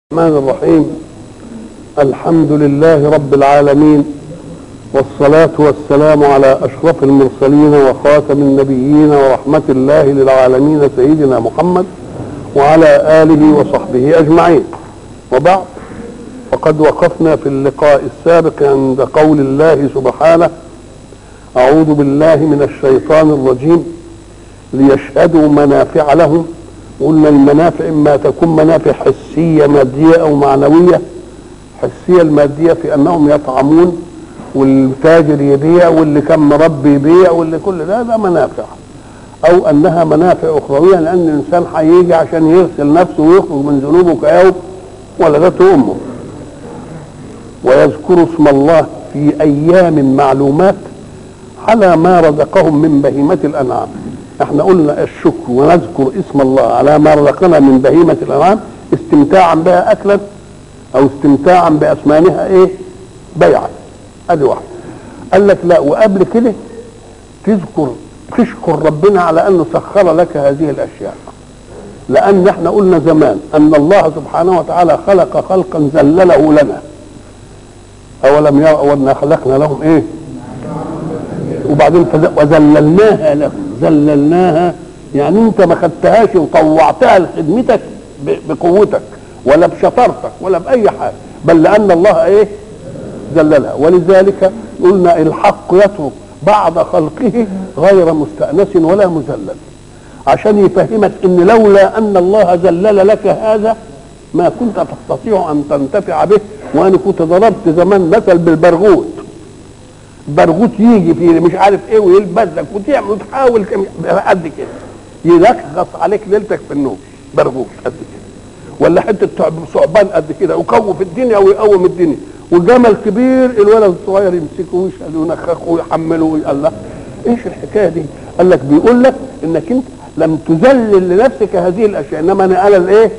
الرحمن الرحيم الحمد لله رب العالمين والصلاة والسلام على أشرف المرسلين وخاتم النبيين ورحمة الله للعالمين سيدنا محمد وعلى آله وصحبه أجمعين وبعد وقد وقفنا في اللقاء السابق عند قول الله سبحانه أعوذ بالله من الشيطان الرجيم ليشهدوا منافع لهم قلنا المنافع اما تكون منافع حسيه ماديه او معنويه حسيه الماديه في انهم يطعمون والتاجر يبيع واللي كان مربي يبيع واللي كل ده ده منافع او انها منافع اخرويه لان الانسان هيجي عشان يغسل نفسه ويخرج من ذنوبه كيوم ولدته امه ويذكر اسم الله في ايام معلومات على ما رزقهم من بهيمه الانعام احنا قلنا الشكر ونذكر اسم الله على ما رزقنا من بهيمة الأنعام استمتاعا بها أكلا أو استمتاعا بأثمانها إيه بيعا أدي واحد قال لك لا وقبل كده تذكر تشكر ربنا على أنه سخر لك هذه الأشياء لأن احنا قلنا زمان أن الله سبحانه وتعالى خلق خلقا ذلله لنا أولم يروا أنا خلقنا لهم إيه وبعدين وذللناها لهم ذللناها يعني انت ما خدتهاش وطوعتها لخدمتك بقوتك ولا بشطارتك ولا باي حاجه بل لان الله ايه ذللها ولذلك قلنا الحق يترك بعد خلقه غير مستأنس ولا مذلل عشان يفهمك ان لولا ان الله ذلل لك هذا ما كنت تستطيع ان تنتفع به وانا كنت ضربت زمان مثل بالبرغوث برغوث يجي في مش عارف ايه ويلبس لك وتعمل وتحاول قد كده يلخص عليك ليلتك في النوم برغوث قد كده ولا حته ثعبان قد كده وقوم في الدنيا ويقوم الدنيا وجمل كبير الولد الصغير يمسكه ويشهد وينخخه ويحمله ويقول له ايش الحكايه دي؟ قال لك بيقول لك انك انت لم تذلل لنفسك هذه الاشياء انما نقل الايه؟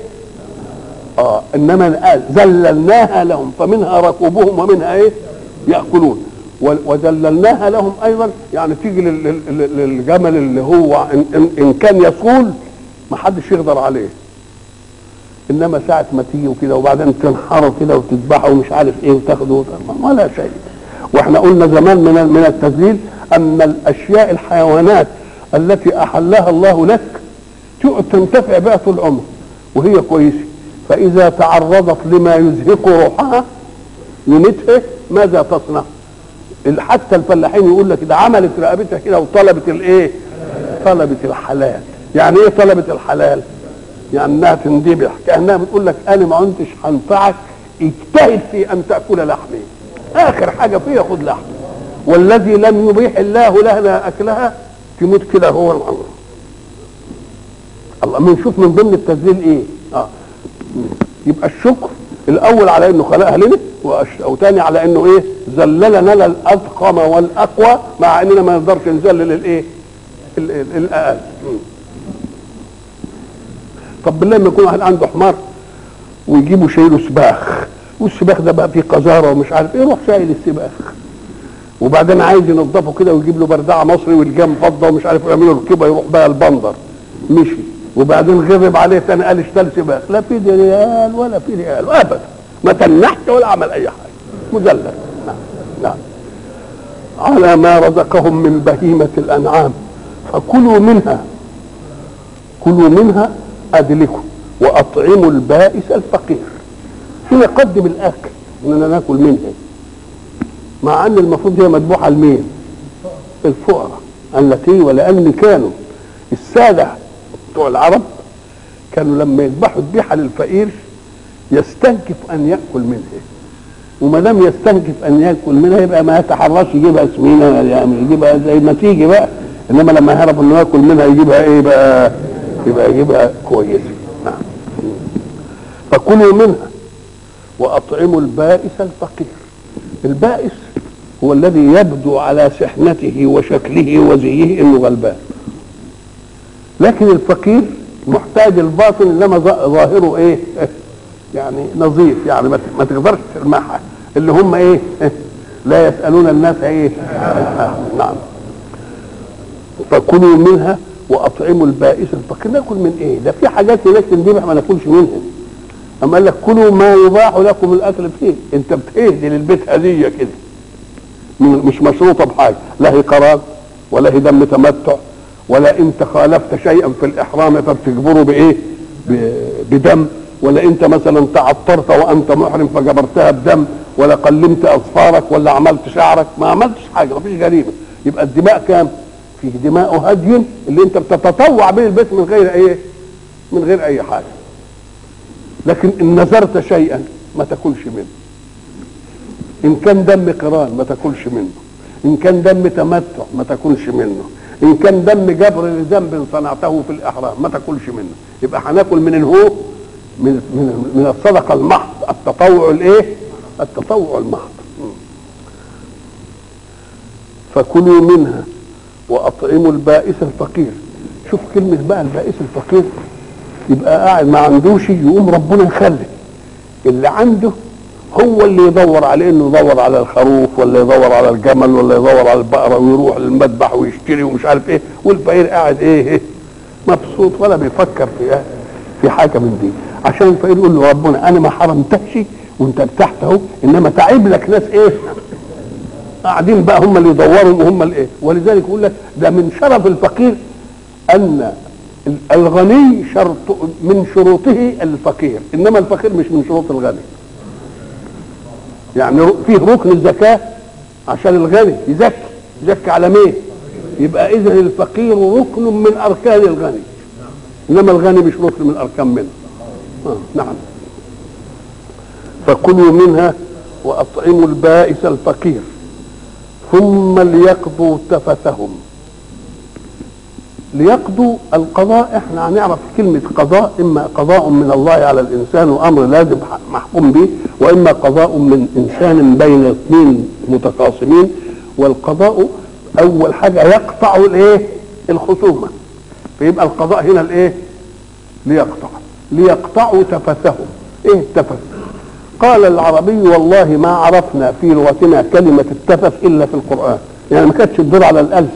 اه انما نقال ذللناها لهم فمنها ركوبهم ومنها ايه؟ ياكلون وذللناها لهم ايضا يعني تيجي للجمل اللي هو إن, إن, ان كان يصول ما حدش يقدر عليه انما ساعه ما تيجي وكده وبعدين تنحره كده وتذبحه ومش عارف ايه وتاخده ولا شيء واحنا قلنا زمان من من التذليل ان الاشياء الحيوانات التي احلها الله لك تنتفع بها طول العمر وهي كويسه فاذا تعرضت لما يزهق روحها يمتها ماذا تصنع؟ حتى الفلاحين يقول لك ده عملت رقبتها كده وطلبت الايه؟ طلبت الحلال يعني ايه طلبت الحلال؟ يعني انها تندبح كانها بتقول لك انا ما كنتش هنفعك اجتهد في ان تاكل لحمي اخر حاجه فيها خد لحم والذي لم يبيح الله لنا اكلها تموت كده هو الامر الله بنشوف من ضمن التذليل ايه؟ اه يبقى الشكر الاول على انه خلقها لنا او تاني على انه ايه ذللنا الاضخم والاقوى مع اننا ما نقدرش نذلل الايه الاقل طب بالله لما يكون واحد عنده حمار ويجيبوا شايله سباخ والسباخ ده بقى فيه قذاره ومش عارف ايه يروح شايل السباخ وبعدين عايز ينظفه كده ويجيب له بردعه مصري والجام فضه ومش عارف يعمل له ركبه يروح بقى البندر مشي وبعدين غضب عليه تاني قال اشتري سباخ لا في دي ريال ولا في ريال ابدا ما تنحش ولا عمل اي حاجه مذلل نعم نعم على ما رزقهم من بهيمة الأنعام فكلوا منها كلوا منها أدلكم وأطعموا البائس الفقير هنا قدم الأكل إننا ناكل منها مع أن المفروض هي مذبوحة لمين؟ الفقراء التي ولأن كانوا السادة بتوع العرب كانوا لما يذبحوا ذبيحة للفقير يستنكف ان ياكل منها وما دام يستنكف ان ياكل منها يبقى ما يتحرش يجيبها سمينه ولا يجيبها زي ما تيجي بقى انما لما يعرف انه ياكل منها يجيبها ايه بقى يبقى يجيبها كويسه نعم فكلوا منها واطعموا البائس الفقير البائس هو الذي يبدو على سحنته وشكله وزيه انه غلبان لكن الفقير محتاج الباطن انما ظاهره ايه يعني نظيف يعني ما تقدرش تلمحها اللي هم ايه لا يسالون الناس ايه نعم فكلوا منها واطعموا البائس الفقير ناكل من ايه ده في حاجات هناك تندبح ما ناكلش منها اما قال لك كلوا ما يباح لكم الاكل فيه انت بتهدي للبيت هديه كده من- مش مشروطه بحاجه لا هي قرار ولا هي دم تمتع ولا انت خالفت شيئا في الاحرام فبتجبره بايه ب- بدم ولا انت مثلا تعطرت وانت محرم فجبرتها بدم ولا قلمت اظفارك ولا عملت شعرك ما عملتش حاجه ما فيش جريمه يبقى الدماء كام فيه دماء هدي اللي انت بتتطوع به البيت من غير ايه من غير اي حاجه لكن ان نذرت شيئا ما تاكلش منه ان كان دم قران ما تاكلش منه ان كان دم تمتع ما تاكلش منه ان كان دم جبر لذنب صنعته في الاحرام ما تاكلش منه يبقى هناكل من الهو من من من الصدقه المحض التطوع الايه التطوع المحض فكلوا منها واطعموا البائس الفقير شوف كلمه بقى البائس الفقير يبقى قاعد ما عندوش يقوم ربنا يخلي اللي عنده هو اللي يدور على انه يدور على الخروف ولا يدور على الجمل ولا يدور على البقره ويروح للمذبح ويشتري ومش عارف ايه والفقير قاعد ايه, إيه مبسوط ولا بيفكر في إيه في حاجه من دي عشان الفقير يقول له ربنا انا ما حرمتكش وانت ارتحت اهو انما تعب لك ناس ايه قاعدين بقى هم اللي يدوروا وهم اللي ايه ولذلك يقول لك ده من شرف الفقير ان الغني شرط من شروطه الفقير انما الفقير مش من شروط الغني يعني فيه ركن الزكاه عشان الغني يزكي يزكي على مين يبقى اذا الفقير ركن من اركان الغني انما الغني مش ركن من اركان منه آه نعم فكلوا منها واطعموا البائس الفقير ثم ليقضوا تفثهم ليقضوا القضاء احنا هنعرف كلمة قضاء اما قضاء من الله على الانسان وامر لازم محكوم به واما قضاء من انسان بين اثنين متخاصمين والقضاء اول حاجة يقطع الايه الخصومة فيبقى القضاء هنا الايه ليقطع ليقطعوا تفثهم ايه التفث قال العربي والله ما عرفنا في لغتنا كلمة التفث الا في القرآن يعني ما كانتش تدور على الالف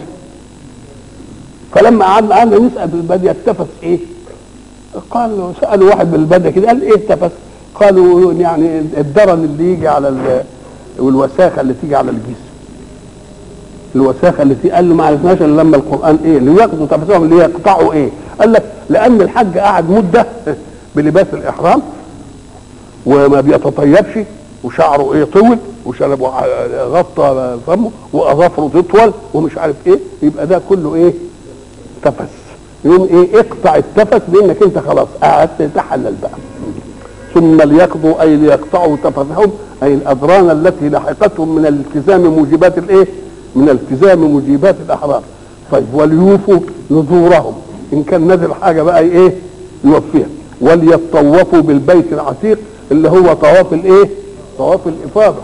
فلما قعدنا قعدنا نسال بالباديه التفس ايه؟ قال سالوا واحد بالباديه كده قال ايه التفس؟ قالوا يعني الدرن اللي يجي على والوساخه اللي تيجي على الجسم الوساخه اللي تيجي قال له ما عرفناش الا لما القران ايه؟ ليقضوا تفسهم ليقطعوا ايه؟ قال لك لان الحج قعد مده بلباس الاحرام وما بيتطيبش وشعره ايه طول وشرب غطى فمه واظافره تطول ومش عارف ايه يبقى ده كله ايه تفس يقوم ايه اقطع التفس لانك انت خلاص قعدت تحلل بقى ثم ليقضوا اي ليقطعوا تفثهم اي الاذران التي لحقتهم من الالتزام موجبات الايه من التزام موجبات الاحرام طيب وليوفوا نذورهم ان كان نذر حاجه بقى ايه يوفيها وليطوفوا بالبيت العتيق اللي هو طواف الايه طواف الافاضه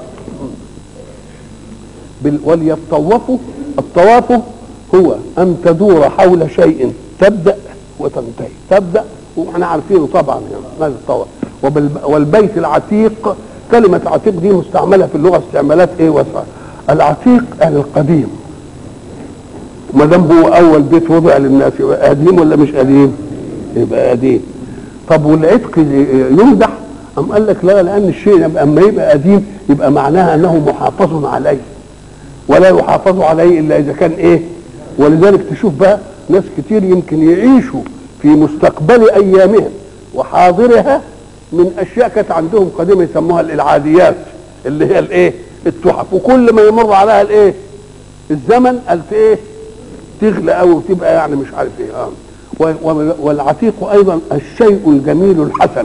بال... وليطوفوا الطواف هو ان تدور حول شيء تبدا وتنتهي تبدا واحنا عارفينه طبعا يعني هذا الطواف وبال... والبيت العتيق كلمة عتيق دي مستعملة في اللغة استعمالات ايه واسعة العتيق يعني القديم ما دام هو اول بيت وضع للناس يبقى قديم ولا مش قديم؟ يبقى قديم طب والعتق يمدح أم قال لك لا لأن الشيء أما يبقى قديم يبقى معناها أنه محافظ عليه ولا يحافظ عليه إلا إذا كان إيه ولذلك تشوف بقى ناس كتير يمكن يعيشوا في مستقبل أيامهم وحاضرها من أشياء كانت عندهم قديمة يسموها العاديات اللي هي الإيه التحف وكل ما يمر عليها الإيه الزمن قالت إيه تغلى أوي وتبقى يعني مش عارف إيه آه. والعتيق أيضا الشيء الجميل الحسن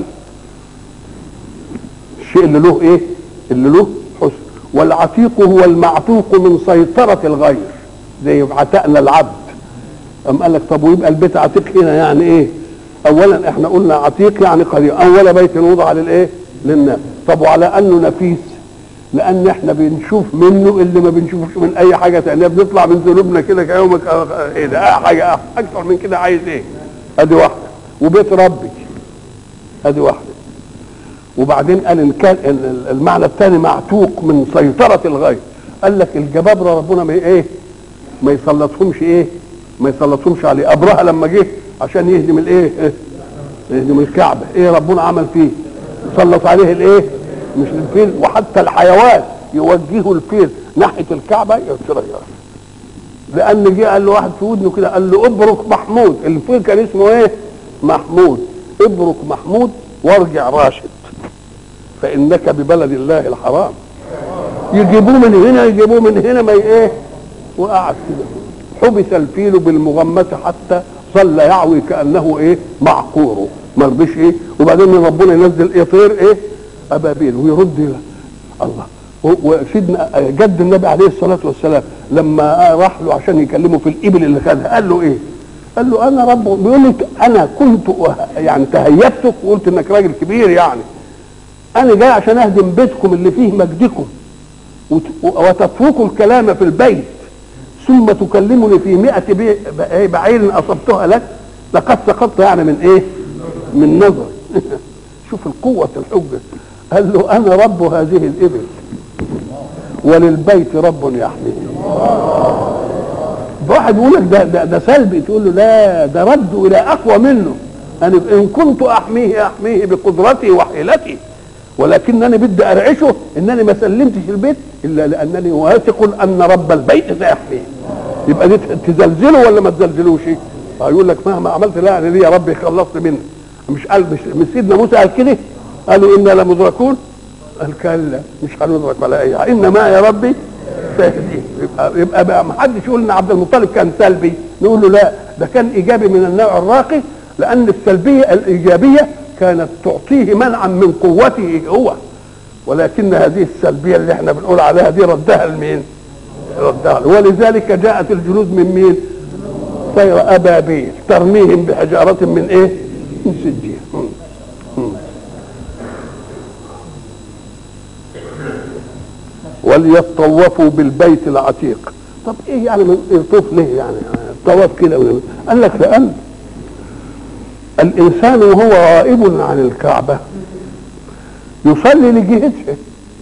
الشيء اللي له ايه اللي له حسن والعتيق هو المعتوق من سيطرة الغير زي عتقنا العبد أم قال لك طب ويبقى البيت عتيق هنا يعني ايه اولا احنا قلنا عتيق يعني قديم اول بيت وضع للايه للناس طب وعلى انه نفيس لان احنا بنشوف منه اللي ما بنشوفش من اي حاجه ثانيه بنطلع من ذنوبنا كده كيومك ايه ده حاجه اكثر من كده عايز ايه ادي واحده وبيت ربي ادي واحده وبعدين قال ان كان المعنى الثاني معتوق من سيطره الغير قال لك الجبابره ربنا ما ايه ما يسلطهمش ايه ما يسلطهمش عليه ابرهه لما جه عشان يهدم الايه إيه؟ يهدم الكعبه ايه ربنا عمل فيه سلط عليه الايه مش الفيل وحتى الحيوان يوجهوا الفيل ناحيه الكعبه يصير لان جه قال له واحد في ودنه كده قال له ابرك محمود الفيل كان اسمه ايه محمود ابرك محمود وارجع راشد فانك ببلد الله الحرام يجيبوه من هنا يجيبوه من هنا ما ايه وقعد كده حبس الفيل بالمغمسه حتى ظل يعوي كانه ايه معقور ما رضيش ايه وبعدين ربنا ينزل ايه طير ايه ابابيل ويرد إلى الله وسيدنا جد النبي عليه الصلاه والسلام لما راح له عشان يكلمه في الابل اللي خدها قال له ايه؟ قال له انا رب بيقول له انا كنت يعني تهيبتك وقلت انك راجل كبير يعني انا جاي عشان اهدم بيتكم اللي فيه مجدكم وتتركوا الكلام في البيت ثم تكلمني في مئة بعير أصبتها لك لقد سقطت يعني من إيه من نظر شوف القوة الحجة قال له أنا رب هذه الإبل وللبيت رب يحميه واحد يقول لك ده, ده, ده سلبي تقول له لا ده رد إلى أقوى منه أنا إن كنت أحميه أحميه بقدرتي وحيلتي ولكنني بدي ارعشه انني ما سلمتش البيت الا لانني واثق ان رب البيت سيحميه يبقى دي تزلزله ولا ما تزلزلوش يقول لك مهما عملت لا انا يا ربي خلصت منه مش قال مش, مش سيدنا موسى قال كده قالوا انا لمدركون قال كلا مش هندرك ولا اي حاجه انما يا ربي سيهديه يبقى يبقى بقى ما حدش يقول ان عبد المطلب كان سلبي نقول له لا ده كان ايجابي من النوع الراقي لان السلبيه الايجابيه كانت تعطيه منعا من قوته هو ولكن هذه السلبيه اللي احنا بنقول عليها دي ردها لمين؟ ردها ولذلك جاءت الجنود من مين؟ طير ابابيل ترميهم بحجاره من ايه؟ من سجين وليطوفوا بالبيت العتيق طب ايه يعني يطوف ليه يعني الطواف كده قال لك لان الانسان وهو غائب عن الكعبه يصلي لجهته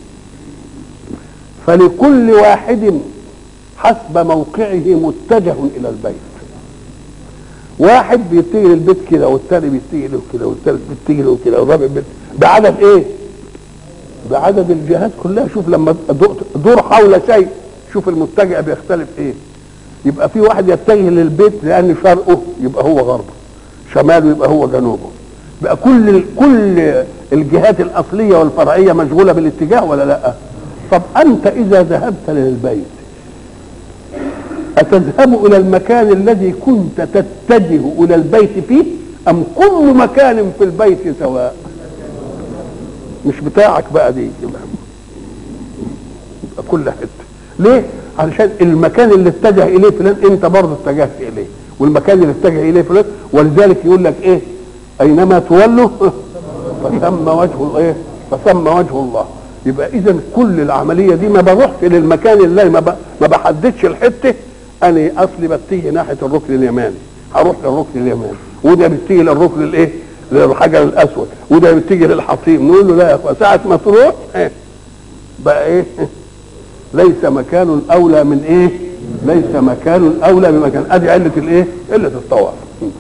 فلكل واحد حسب موقعه متجه الى البيت واحد بيتجه للبيت كده والثاني بيتجه له كده والثالث بيتجه له كده والرابع بعدد ايه؟ بعدد الجهات كلها شوف لما دور حول شيء شوف المتجه بيختلف ايه يبقى في واحد يتجه للبيت لان شرقه يبقى هو غربه شماله يبقى هو جنوبه بقى كل كل الجهات الاصليه والفرعيه مشغوله بالاتجاه ولا لا طب انت اذا ذهبت للبيت اتذهب الى المكان الذي كنت تتجه الى البيت فيه ام كل مكان في البيت سواء مش بتاعك بقى دي يبقى كل حته ليه علشان المكان اللي اتجه اليه فلان انت برضه اتجهت اليه والمكان اللي اتجه اليه فلان ولذلك يقول لك ايه اينما تولوا فثم وجه الايه فثم وجه الله يبقى اذا كل العمليه دي ما بروحش للمكان اللي ما, ب... ما بحددش الحته انا اصلي بتيجي ناحيه الركن اليماني هروح للركن اليماني وده بتيجي للركن الايه للحجر الاسود وده بتيجي للحصيم نقول له لا يا اخويا ساعه ما تروح إيه؟ بقى ايه ليس مكان اولى من ايه ليس مكان اولى بمكان ادي عله الايه عله الطواف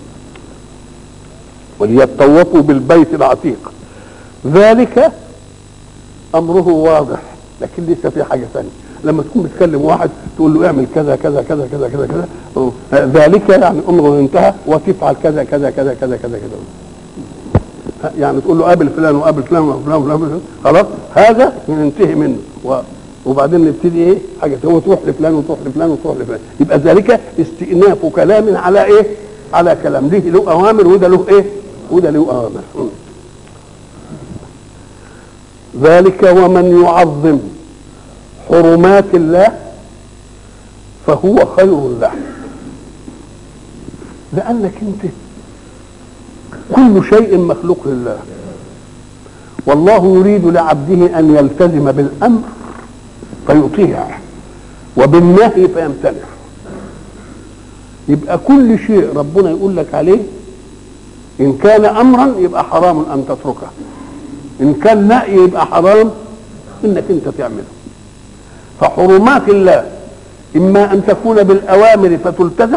وليطوفوا بالبيت العتيق ذلك امره واضح لكن لسه في حاجه ثانيه لما تكون بتكلم واحد تقول له اعمل كذا كذا كذا كذا كذا كذا ذلك يعني امره انتهى وتفعل كذا كذا كذا كذا كذا كذا يعني تقول له قابل فلان وقابل فلان وفلان وفلان خلاص هذا ننتهي منه و وبعدين نبتدي ايه حاجه هو تروح لفلان وتروح لفلان وتروح لفلان يبقى ذلك استئناف كلام على ايه على كلام ليه له اوامر وده له ايه وده له اوامر ذلك ومن يعظم حرمات الله فهو خير له لانك انت كل شيء مخلوق لله والله يريد لعبده ان يلتزم بالامر فيطيع وبالنهي فيمتنع يبقى كل شيء ربنا يقول لك عليه ان كان امرا يبقى حرام ان تتركه ان كان نهي يبقى حرام انك انت تعمله فحرمات الله اما ان تكون بالاوامر فتلتزم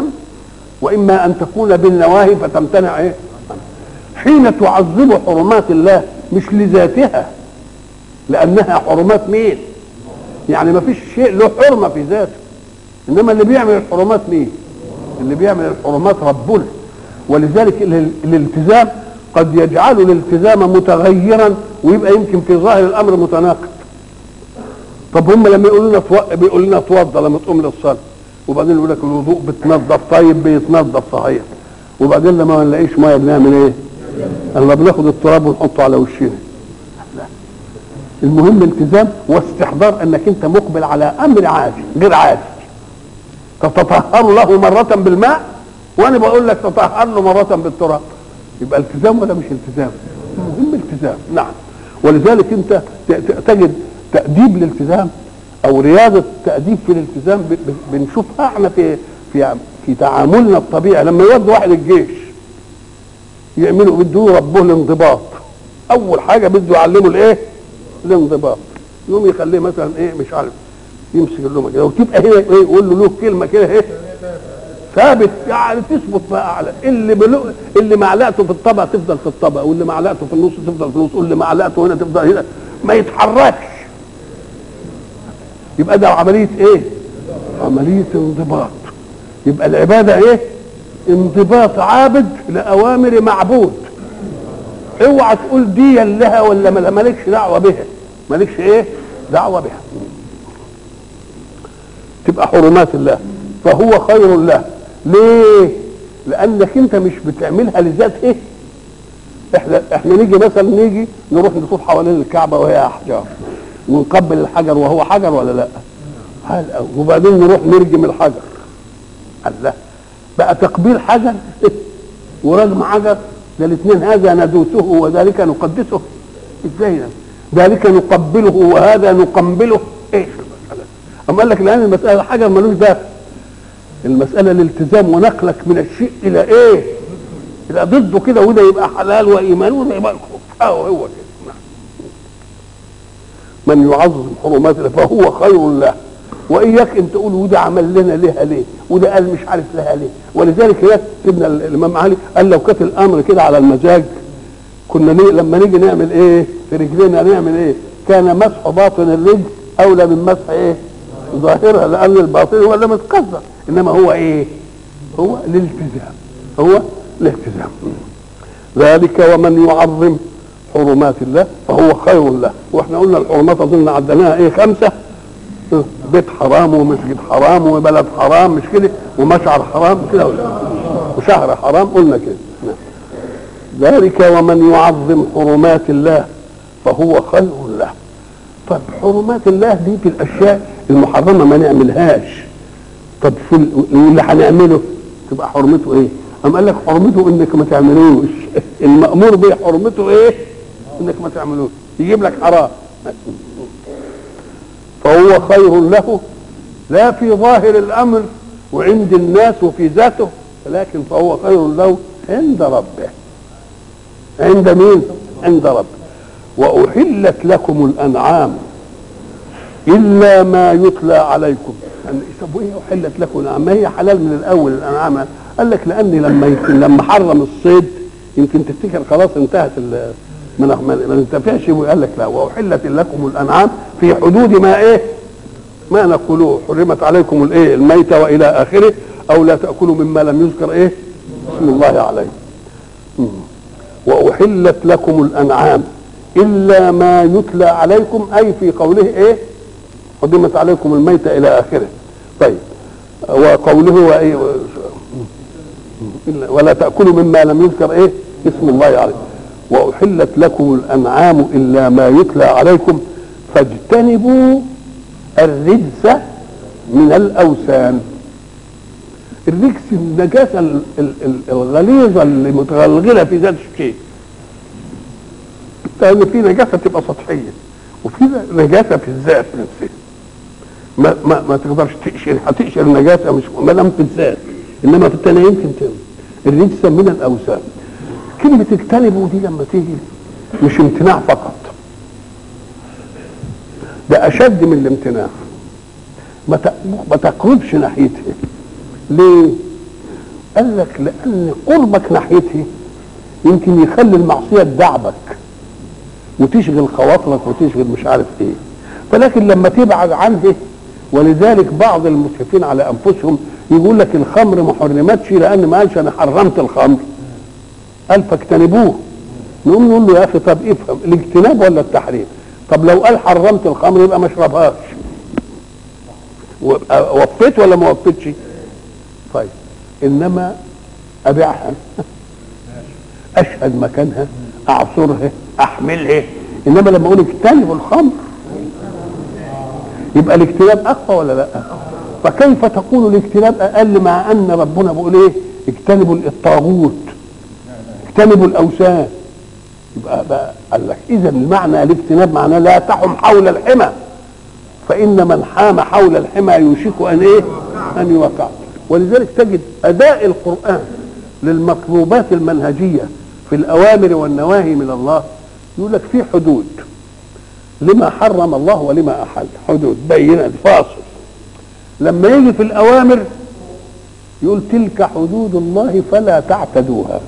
واما ان تكون بالنواهي فتمتنع ايه حين تعظم حرمات الله مش لذاتها لانها حرمات مين يعني ما فيش شيء له حرمه في ذاته انما اللي بيعمل الحرمات مين اللي بيعمل الحرمات ربنا ولذلك ال- الالتزام قد يجعل الالتزام متغيرا ويبقى يمكن في ظاهر الامر متناقض طب هم لما يقولوا لنا تو- بيقول لنا اتوضى لما تقوم للصلاه وبعدين يقول لك الوضوء بتنظف طيب بيتنظف صحيح وبعدين لما ما نلاقيش ميه بنعمل ايه؟ الله بناخد التراب ونحطه على وشنا لا. المهم التزام واستحضار انك انت مقبل على امر عادي غير عادي تتطهر له مرة بالماء وانا بقول لك تطهر له مرة بالتراب يبقى التزام ولا مش التزام؟ مهم التزام نعم ولذلك انت ت- ت- تجد تأديب الالتزام او رياضة تأديب في الالتزام ب- ب- بنشوفها احنا في في في تعاملنا الطبيعي لما يودي واحد الجيش يعملوا بده ربه الانضباط اول حاجه بده يعلمه الايه الانضباط يقوم يخليه مثلا ايه مش عارف يمسك اللومه كده وتبقى هنا ايه يقول له له كلمه كده ايه ثابت يعني تثبت بقى اعلى اللي بلو اللي معلقته في الطبق تفضل في الطبق واللي معلقته في النص تفضل في النص واللي معلقته هنا تفضل هنا ما يتحركش يبقى ده عمليه ايه عمليه انضباط يبقى العباده ايه انضباط عابد لاوامر معبود اوعى تقول دي لها ولا ما- مالكش دعوه بها مالكش ايه دعوه بها تبقى حرمات الله فهو خير له ليه لانك انت مش بتعملها لذات ايه احنا احنا نيجي مثلا نيجي نروح نطوف حوالين الكعبه وهي احجار ونقبل الحجر وهو حجر ولا لا هل وبعدين نروح نرجم الحجر الله بقى تقبيل حجر ورجم حجر ده الاثنين هذا ندوسه وذلك نقدسه ازاي ده؟ ذلك نقبله وهذا نقنبله ايش المساله اما قال لك لان المساله حجر ملوش دافع المساله الالتزام ونقلك من الشيء الى ايه الى ضده كده وده يبقى حلال وايمان وده يبقى كفر اه هو كده نعم. من يعظم حرمات الله فهو خير له واياك ان تقول وده عمل لنا لها ليه وده قال مش عارف لها ليه ولذلك هي سيدنا الامام علي قال لو كانت الامر كده على المزاج كنا ني... لما نيجي نعمل ايه في رجلنا نعمل ايه كان مسح باطن الرجل اولى من مسح ايه ظاهرها لان الباطن هو اللي متقدر انما هو ايه هو الالتزام هو الالتزام ذلك ومن يعظم حرمات الله فهو خير له واحنا قلنا الحرمات اظن عدناها ايه خمسه بيت حرام ومسجد حرام وبلد حرام مش كده ومشعر حرام كده وشهر حرام قلنا كده نعم. ذلك ومن يعظم حرمات الله فهو خير له طب حرمات الله دي في الاشياء المحرمه ما نعملهاش طب في ال- واللي هنعمله تبقى حرمته ايه؟ أم قال لك حرمته انك ما تعملوش المأمور به حرمته ايه؟ انك ما تعملوش يجيب لك حرام فهو خير له لا في ظاهر الامر وعند الناس وفي ذاته ولكن فهو خير له عند ربه عند مين عند ربه واحلت لكم الانعام الا ما يتلى عليكم يعني طب وايه احلت لكم الانعام ما هي حلال من الاول الانعام قال لك لان لما يمكن لما حرم الصيد يمكن تفتكر خلاص انتهت ال- ما ما ما ننتفعش وقال لك لا واحلت لكم الانعام في حدود ما ايه ما نقوله حرمت عليكم الايه الميتة والى اخره او لا تاكلوا مما لم يذكر ايه اسم الله عليه مم. واحلت لكم الانعام الا ما يتلى عليكم اي في قوله ايه حرمت عليكم الميتة الى اخره طيب وقوله وايه إلا- ولا تاكلوا مما لم يذكر ايه اسم الله عليه واحلت لكم الانعام الا ما يتلى عليكم فاجتنبوا الرجس من الاوثان الرجس النجاسه ال- ال- ال- الغليظه اللي متغلغله في ذات الشيء لان في نجاسه تبقى سطحيه وفي نجاسه في الذات نفسها ما ما ما تقدرش تقشر هتقشر النجاسه مش ما دام في الذات انما في الثانيه يمكن تعمل الرجس من الاوثان كلمه اجتنبوا دي لما تيجي مش امتناع فقط ده اشد من الامتناع ما ت- ما تقربش ناحيته ليه قال لك لان قربك ناحيته يمكن يخلي المعصيه تدعبك وتشغل خواطرك وتشغل مش عارف ايه فلكن لما تبعد عنه ولذلك بعض المسرفين على انفسهم يقول لك الخمر ما حرمتش لان ما قالش انا حرمت الخمر قال فاجتنبوه نقوم نقول له يا اخي طب افهم الاجتناب ولا التحريم طب لو قال حرمت الخمر يبقى ما اشربهاش وفيت ولا ما وفيتش طيب انما ابيعها اشهد مكانها اعصرها احملها انما لما اقول اجتنبوا الخمر يبقى الاجتناب اقوى ولا لا فكيف تقول الاجتناب اقل مع ان ربنا بيقول ايه اجتنبوا الطاغوت اجتنبوا الاوثان يبقى بقى قال لك اذا المعنى الاجتناب معناه لا تحم حول الحمى فان من حام حول الحمى يوشك ان ايه ان يوقع ولذلك تجد اداء القران للمطلوبات المنهجيه في الاوامر والنواهي من الله يقول لك في حدود لما حرم الله ولما احل حدود بينه فاصل لما يجي في الاوامر يقول تلك حدود الله فلا تعتدوها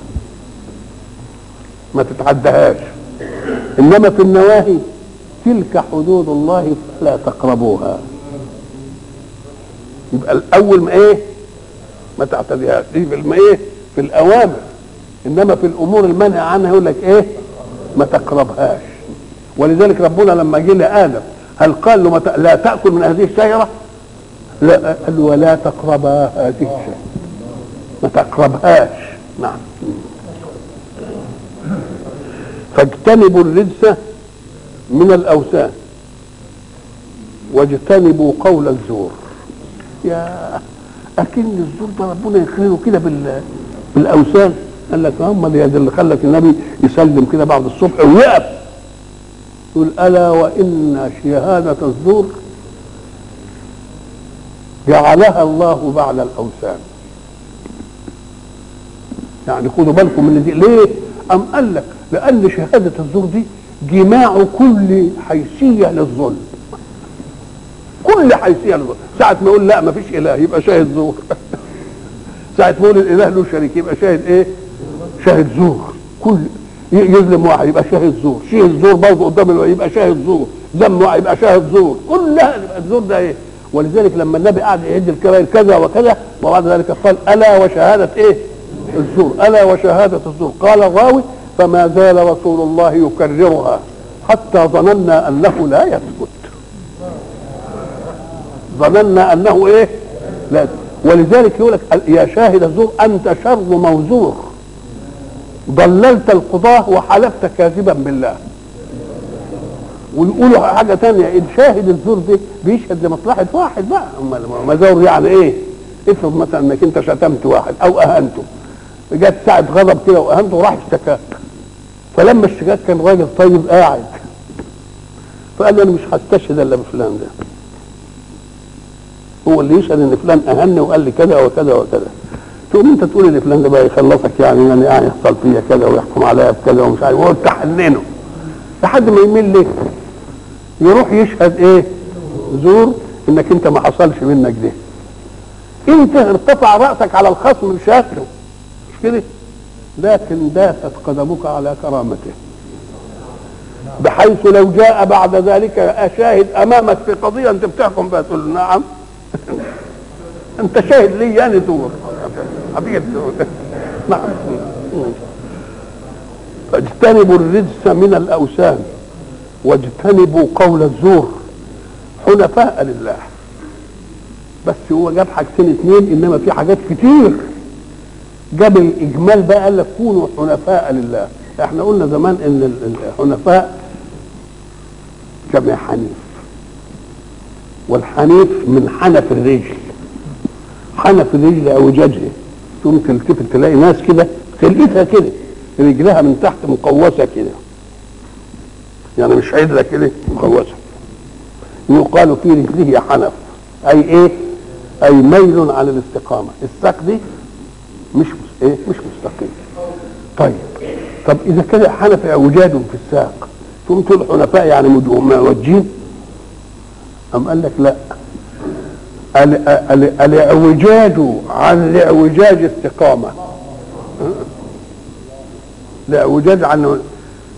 ما تتعدهاش انما في النواهي تلك حدود الله فلا تقربوها يبقى الاول ما ايه ما تعتديهاش دي في الم- ايه في الاوامر انما في الامور المنهى عنها يقول لك ايه ما تقربهاش ولذلك ربنا لما جه لادم هل قال له ما ت- لا تاكل من هذه الشجره لا قال له ولا تقربا هذه الشجره ما تقربهاش نعم فاجتنبوا الرجس من الاوثان واجتنبوا قول الزور يا اكن الزور ده ربنا يخرجه كده بال بالاوثان قال لك هم دي اللي خلك النبي يسلم كده بعد الصبح ويقف يقول الا وان شهاده الزور جعلها الله بعد الاوثان يعني خدوا بالكم من دي ليه ام قال لك لان شهاده الزور دي جماع كل حيثيه للظلم كل حيثيه للظلم ساعه ما يقول لا ما فيش اله يبقى شاهد زور ساعه ما يقول الاله له شريك يبقى شاهد ايه شاهد زور كل ي- يظلم واحد يبقى شاهد زور شاهد زور برضه قدام الوقت يبقى شاهد زور ذم واحد يبقى شاهد زور كلها يبقى الزور ده ايه ولذلك لما النبي قعد يعد الكبائر كذا وكذا وبعد ذلك قال الا وشهاده ايه الزور الا وشهاده الزور قال الراوي فما زال رسول الله يكررها حتى ظننا انه لا يثبت ظننا انه ايه لا ولذلك يقول لك يا شاهد الزور انت شر موزور ضللت القضاة وحلفت كاذبا بالله ويقولوا حاجة تانية إن شاهد الزور ده بيشهد لمصلحة واحد بقى أمال مزور يعني إيه؟ افرض مثلا إنك أنت شتمت واحد أو أهنته جت ساعة غضب كده وأهنته وراح اشتكاك فلما اشتكاك كان راجل طيب قاعد فقال له أنا مش هستشهد إلا بفلان ده هو اللي يشهد إن فلان أهني وقال لي كذا وكذا وكذا تقوم انت تقول ان فلان ده بقى يخلصك يعني يعني يعني يحصل فيا كذا ويحكم عليا بكذا ومش عارف وهو تحننه لحد ما يميل لك يروح يشهد ايه زور انك انت ما حصلش منك ده انت ارتفع راسك على الخصم بشهادته مش كده لكن داست قدمك على كرامته بحيث لو جاء بعد ذلك اشاهد امامك في قضيه انت بتحكم بها تقول له نعم انت شاهد لي يعني دور حبيبي نعم فاجتنبوا الرجس من الاوثان واجتنبوا قول الزور حنفاء لله بس هو جاب حاجتين اتنين انما في حاجات كتير جاب الاجمال بقى قال لك كونوا حنفاء لله احنا قلنا زمان ان الحنفاء جمع حنيف والحنيف من حنف الرجل حنف الرجل اعوجاجها تقوم تلتفت تلاقي ناس كده خلقتها كده رجلها من تحت مقوسه كده يعني مش عدله كده مقوسه يقال في رجله حنف اي ايه اي ميل عن الاستقامه الساق دي مش مس- ايه مش مستقيم طيب طب اذا كان حنف اعوجاج في الساق تقوم تقول حنفاء يعني مد- موجين ام قال لك لا ال- ال- الاعوجاج عن الاعوجاج استقامه الاعوجاج عن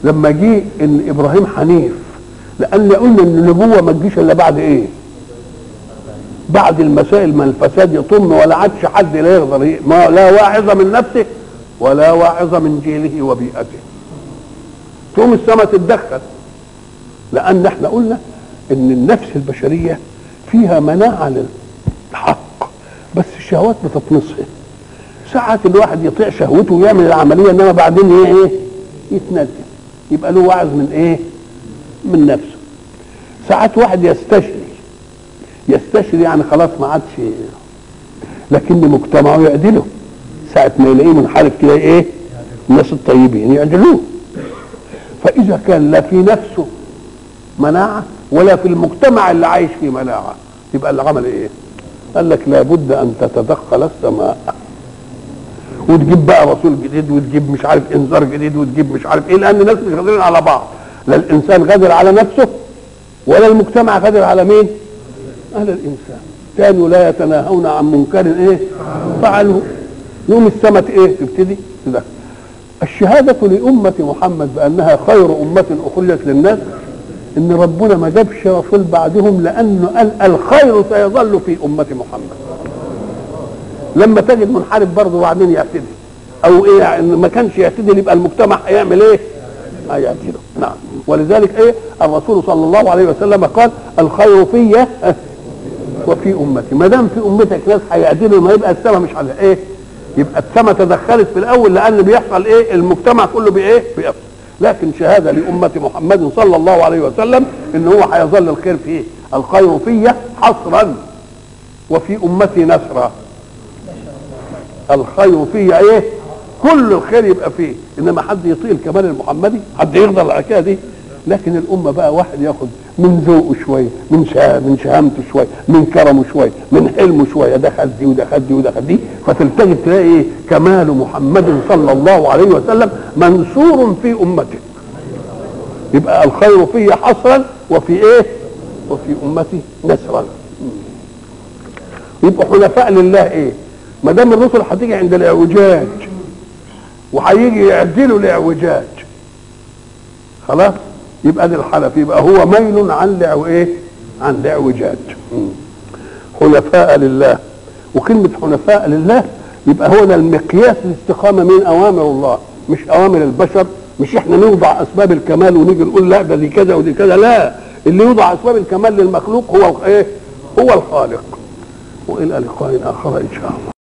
لما جه ان ابراهيم حنيف لان قلنا ان النبوه ما تجيش الا بعد ايه بعد المسائل ما الفساد يطم ولا عادش حد لا يقدر ي- ما لا واعظ من نفسه ولا واعظ من جيله وبيئته تقوم السماء تتدخل لان احنا قلنا ان النفس البشريه فيها مناعه للحق بس الشهوات بتطمسها ساعات الواحد يطيع شهوته ويعمل العمليه انما بعدين ايه ايه يتندم يبقى له واعظ من ايه من نفسه ساعات واحد يستشري يستشري يعني خلاص ما عادش لكن مجتمعه يعدله ساعة ما يلاقيه منحرف كده ايه الناس الطيبين يعدلوه فإذا كان لا في نفسه مناعة ولا في المجتمع اللي عايش فيه مناعة يبقى اللي عمل ايه قال لك لابد ان تتدخل السماء وتجيب بقى رسول جديد وتجيب مش عارف انذار جديد وتجيب مش عارف ايه لان الناس مش قادرين على بعض لا الانسان قادر على نفسه ولا المجتمع قادر على مين اهل الانسان كانوا لا يتناهون عن منكر ايه فعلوا يوم السمة ايه تبتدي تدخل الشهادة لأمة محمد بأنها خير أمة أخرجت للناس إن ربنا ما جابش رسول بعدهم لأنه قال الخير سيظل في أمة محمد لما تجد منحرف برضه وبعدين يعتدل أو إيه يعني ما كانش يعتدل يبقى المجتمع هيعمل إيه؟ هيعتدل نعم ولذلك إيه الرسول صلى الله عليه وسلم قال الخير في وفي أمتي ما دام في أمتك ناس هيعدلوا ما يبقى السماء مش على إيه؟ يبقى السماء تدخلت في الاول لان بيحصل ايه المجتمع كله بايه بيحصل لكن شهاده لامه محمد صلى الله عليه وسلم ان هو هيظل الخير فيه الخير في حصرا وفي امتي نسرا الخير في ايه كل الخير يبقى فيه انما حد يطيل الكمال المحمدي حد يقدر على الحكايه دي لكن الامه بقى واحد ياخد من ذوقه شويه من شها من شهامته شويه من كرمه شويه من حلمه شويه ده خد دي وده خد دي وده خد دي فتلتقي تلاقي ايه كمال محمد صلى الله عليه وسلم منصور في امته يبقى الخير في حصرا وفي ايه وفي امتي نسرا يبقى حنفاء لله ايه ما دام الرسل هتيجي عند الاعوجاج وهيجي يعدلوا الاعوجاج خلاص يبقى دي الحلف يبقى هو ميل عن لعو ايه عن الاعوجاج مم. حنفاء لله وكلمة حنفاء لله يبقى هو ده المقياس الاستقامة من أوامر الله مش أوامر البشر مش احنا نوضع أسباب الكمال ونيجي نقول لا ده دي كذا ودي كذا لا اللي يوضع أسباب الكمال للمخلوق هو ايه هو الخالق وإلى لقاء آخر إن شاء الله